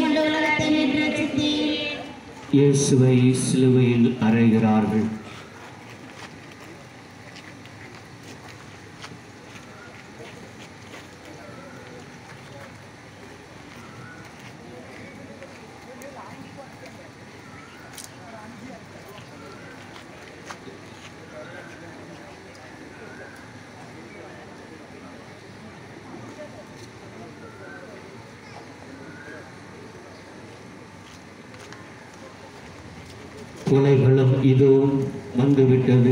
கொண்டு உலகத்தை மீட்டு ரட்சித்தீர் இயேசுவை சிலுவையில் அறைகிறார்கள் கொலைகளும் இதுவும் வந்துவிட்டது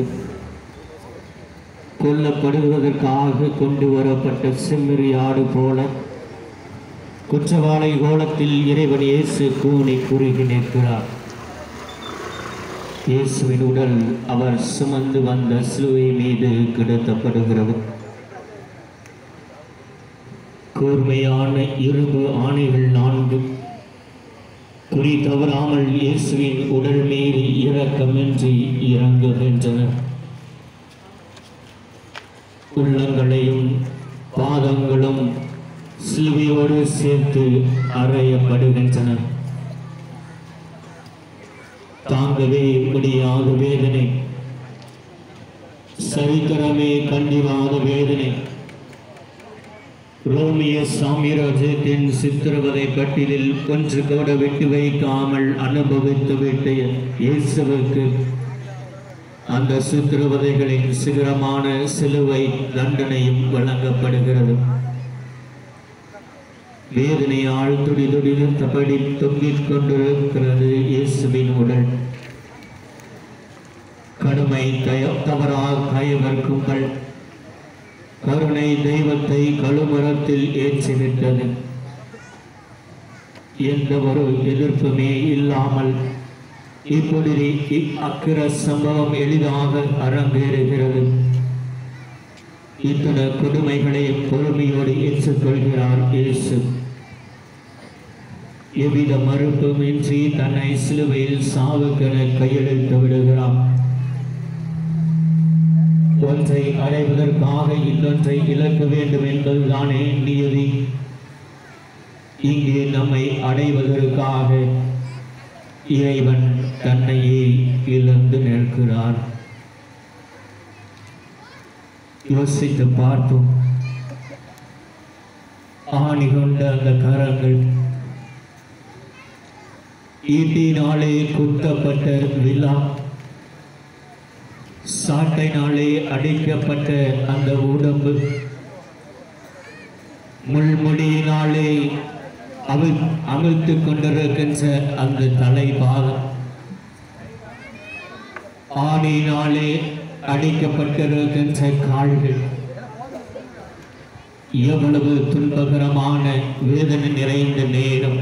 கொல்லப்படுவதற்காக கொண்டு வரப்பட்ட செம்மறி ஆடு போல குற்றவாளி கோலத்தில் இறைவன் இயேசு கூனி குறுகி நிற்கிறார் இயேசுவின் உடல் அவர் சுமந்து வந்த சிலுவை மீது கிடத்தப்படுகிறது கூர்மையான இரும்பு ஆணைகள் நான்கு குறி தவறாமல் இயேசுவின் உடல் மீது இரக்கமின்றி இறங்குகின்றன உள்ளங்களையும் பாதங்களும் சிலுவையோடு சேர்த்து அறையப்படுகின்றன தாங்கவே முடியாத வேதனை சரித்திரமே கண்டிராத வேதனை ரோமிய சாம்ராஜ்யத்தின் சித்திரவதை கட்டிலில் ஒன்று கூட விட்டு வைக்காமல் அனுபவித்து விட்ட இயேசுவுக்கு அந்த சித்திரவதைகளின் சிகரமான சிலுவை தண்டனையும் வழங்கப்படுகிறது வேதனையால் துடி துடித்தபடி தொங்கிக் கொண்டிருக்கிறது இயேசுவின் உடல் கடுமை தய தவறாக கயவர் கும்பல் கருணை தெய்வத்தை கழுமரத்தில் ஏற்றிவிட்டது எந்த ஒரு எதிர்ப்புமே இல்லாமல் இப்பொழுது அக்கிர சம்பவம் எளிதாக அரங்கேறுகிறது இத்தனை கொடுமைகளை பொறுமையோடு ஏற்றுக்கொள்கிறார் இயேசு எவ்வித மறுப்பும் இன்றி தன்னை சிலுவையில் சாவுக்கென கையெழுத்து விடுகிறார் ஒன்றை அடைவதற்காக இன்னொன்றை இழக்க வேண்டும் என்பதுதானே நியதி இங்கே நம்மை அடைவதற்காக இறைவன் தன்னையே இழந்து நிற்கிறார் யோசித்து பார்ப்போம் ஆணி கொண்ட அந்த கரங்கள் ஈட்டினாலே குத்தப்பட்ட விழா சாட்டைனாலே அடிக்கப்பட்ட அந்த உடம்பு முள்முடியினாலே அமிழ் அமிழ்த்து கொண்டிருக்கின்ற அந்த தலைபாகம் ஆணியினாலே அடிக்கப்பட்டிருக்கின்ற கால்கள் எவ்வளவு துன்பகரமான வேதனை நிறைந்த நேரம்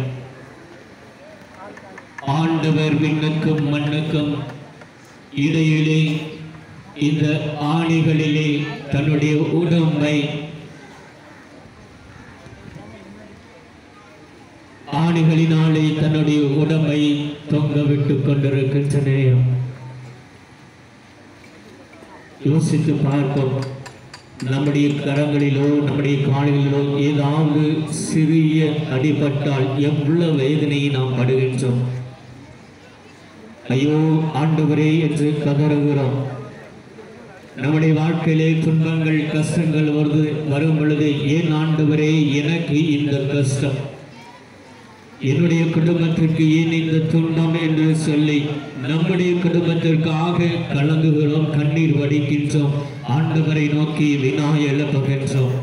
ஆண்டவர் விண்ணுக்கும் மண்ணுக்கும் இடையிலே இந்த ஆணிகளிலே தன்னுடைய உடம்பை ஆணிகளினாலே தன்னுடைய உடம்பை தொங்க விட்டுக் கொண்டிருக்கின்ற நேரம் யோசித்து பார்ப்போம் நம்முடைய கரங்களிலோ நம்முடைய கால்களிலோ ஏதாவது சிறிய அடிபட்டால் எவ்வளவு வேதனையை நாம் படுகின்றோம் ஐயோ ஆண்டவரே என்று கதறுகிறோம் நம்முடைய வாழ்க்கையிலே துன்பங்கள் கஷ்டங்கள் வருது வரும் பொழுது ஏன் ஆண்டவரே எனக்கு இந்த கஷ்டம் என்னுடைய குடும்பத்திற்கு ஏன் இந்த துன்பம் என்று சொல்லி நம்முடைய குடும்பத்திற்காக கலங்குகிறோம் கண்ணீர் வடிக்கின்றோம் ஆண்டவரை நோக்கி வினா எழுப்புகின்றோம்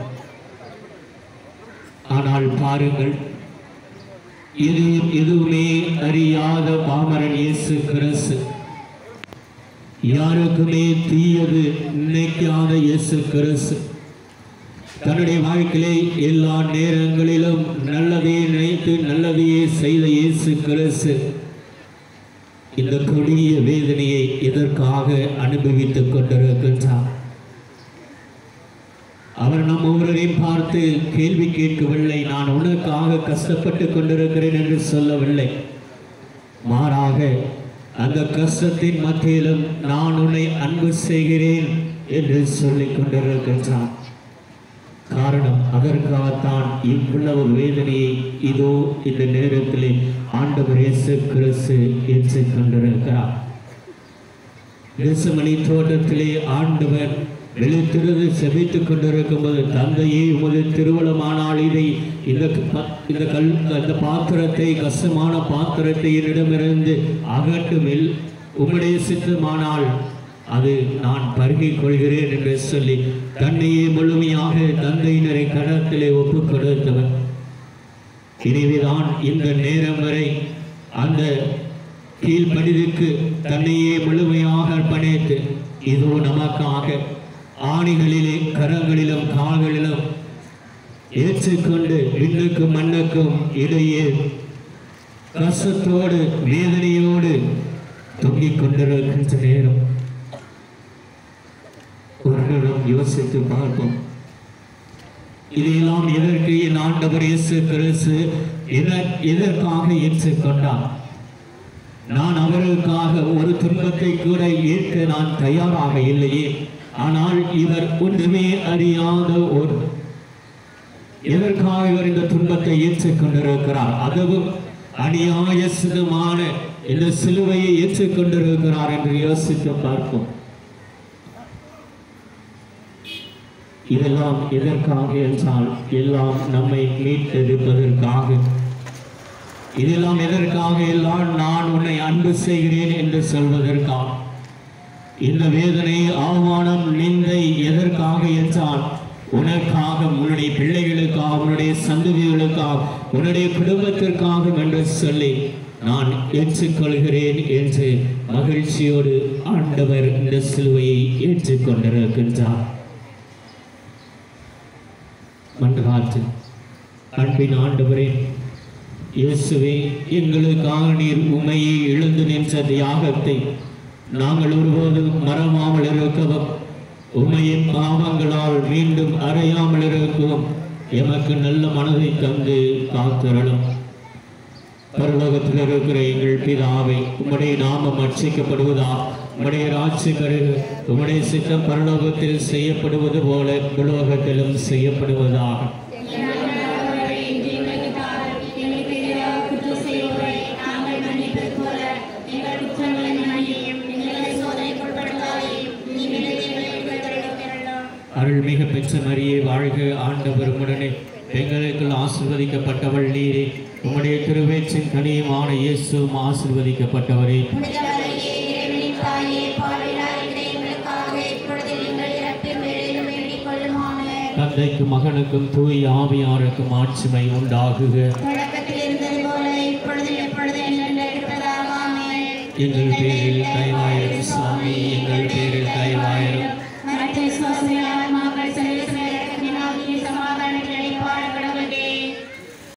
ஆனால் பாருங்கள் இது எதுவுமே அறியாத பாமரன் இயேசு கிறிஸ்து யாருக்குமே தீயது நினைக்காத இயேசு கிறிஸ்து தன்னுடைய வாழ்க்கையிலே எல்லா நேரங்களிலும் நல்லதையே நினைத்து நல்லதையே செய்த இயேசு கிறிஸ்து இந்த கொடிய வேதனையை எதற்காக அனுபவித்துக் கொண்டிருக்கின்றார் அவர் நம் ஒவ்வொருவரையும் பார்த்து கேள்வி கேட்கவில்லை நான் உனக்காக கஷ்டப்பட்டு கொண்டிருக்கிறேன் என்று சொல்லவில்லை மாறாக அந்த கஷ்டத்தின் மத்தியிலும் நான் உன்னை அன்பு செய்கிறேன் என்று சொல்லிக் கொண்டிருக்கின்றான் காரணம் அதற்காகத்தான் இவ்வளவு வேதனையை இதோ இந்த நேரத்திலே ஆண்டவர் இயேசு கிறிஸ்து ஏற்றுக் கொண்டிருக்கிறார் தேசமணி தோட்டத்திலே ஆண்டவர் வெளித்திருந்து செபித்துக் கொண்டிருக்கும் போது தந்தையே உமது திருவளமானால் இதை இந்த ப- இந்த கல் இந்த பாத்திரத்தை கஷ்டமான பாத்திரத்தை என்னிடமிருந்து அகட்டுமில் உம்முடைய சித்தமானால் அது நான் பருகிக் கொள்கிறேன் என்று சொல்லி தன்னையே முழுமையாக தந்தையினரை கடத்திலே ஒப்புக் கொடுத்தவர் எனவேதான் இந்த நேரம் வரை அந்த கீழ்ப்படிவுக்கு தன்னையே முழுமையாக அர்ப்பணித்து இதோ நமக்காக ஆணிகளிலே கரங்களிலும் கால்களிலும் ஏற்றுக்கொண்டு விண்ணுக்கும் மண்ணுக்கும் இடையே கஷ்டத்தோடு வேதனையோடு தொங்கிக் கொண்டிருக்கின்ற நேரம் ஒரு நிமிடம் யோசித்து பார்ப்போம் இதையெல்லாம் எதற்கு என் ஆண்டவர் இயேசு கிறிஸ்து எத- எதற்காக ஏற்றுக்கொண்டார் நான் அவர்களுக்காக ஒரு துன்பத்தை கூட ஏற்க நான் தயாராக இல்லையே ஆனால் இவர் ஒன்றுமே அறியாத ஒரு எதற்காக இவர் இந்த துன்பத்தை ஏற்றுக் கொண்டிருக்கிறார் அதுவும் அநியாய சிதமான இந்த சிலுவையை ஏற்றுக் கொண்டிருக்கிறார் என்று யோசித்து பார்ப்போம் இதெல்லாம் எதற்காக என்றால் எல்லாம் நம்மை மீட்டெடுப்பதற்காக இதெல்லாம் எதற்காக எல்லாம் நான் உன்னை அன்பு செய்கிறேன் என்று சொல்வதற்காக இந்த வேதனை அவமானம் நிந்தை எதற்காக என்றால் உனக்காக உன்னுடைய பிள்ளைகளுக்காக உன்னுடைய சந்ததிகளுக்காக உன்னுடைய குடும்பத்திற்காக என்று சொல்லி நான் ஏற்றுக்கொள்கிறேன் என்று மகிழ்ச்சியோடு ஆண்டவர் இந்த சிலுவையை ஏற்றுக்கொண்டிருக்கின்றார் மன்றாற்று அன்பின் ஆண்டவரே இயேசுவே எங்களுக்காக நீர் உமையை எழுந்து நின்ற தியாகத்தை நாங்கள் ஒருபோதும் மறவாமல் இருக்கவும் உமையின் பாவங்களால் மீண்டும் அறையாமல் இருக்கவும் எமக்கு நல்ல மனதை தந்து காத்திரணும் பரலோகத்தில் இருக்கிற எங்கள் பிதாவை உம்முடைய நாமம் அர்ச்சிக்கப்படுவதா உம்முடைய ராட்சி வருக உம்முடைய சித்தம் பரலோகத்தில் செய்யப்படுவது போல உலோகத்திலும் செய்யப்படுவதாக அருள்மிகு பெற்ற மரியே வாழ்க ஆண்டவர் உடனே எங்களுக்குள் ஆசிர்வதிக்கப்பட்டவள் நீரே உம்முடைய திருவேற்றின் கனியமான இயேசுவும் ஆசிர்வதிக்கப்பட்டவரே தந்தைக்கும் மகனுக்கும் தூய் ஆவியாருக்கும் ஆட்சிமை உண்டாகுக எங்கள் பேரில் கைலாயம் சுவாமி எங்கள் பேரில்